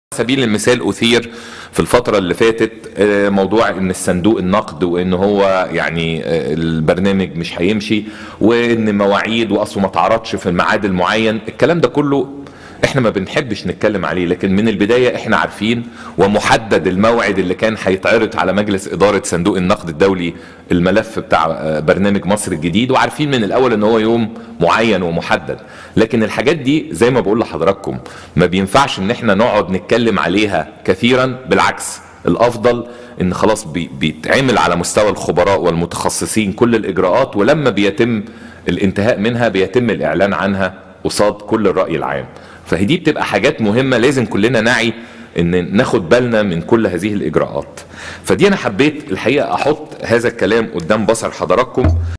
سبيل المثال أثير في الفترة اللي فاتت آه، موضوع إن الصندوق النقد وإن هو يعني آه، البرنامج مش هيمشي وإن مواعيد وأصله ما تعرضش في الميعاد المعين الكلام ده كله احنا ما بنحبش نتكلم عليه لكن من البداية احنا عارفين ومحدد الموعد اللي كان هيتعرض على مجلس إدارة صندوق النقد الدولي الملف بتاع آه، برنامج مصر الجديد وعارفين من الأول ان هو يوم معين ومحدد لكن الحاجات دي زي ما بقول لحضراتكم ما بينفعش ان احنا نقعد نتكلم عليها كثيرا بالعكس الافضل ان خلاص بي- بيتعمل على مستوى الخبراء والمتخصصين كل الاجراءات ولما بيتم الانتهاء منها بيتم الاعلان عنها قصاد كل الراي العام فهي دي بتبقى حاجات مهمه لازم كلنا نعي ان ناخد بالنا من كل هذه الاجراءات فدي انا حبيت الحقيقه احط هذا الكلام قدام بصر حضراتكم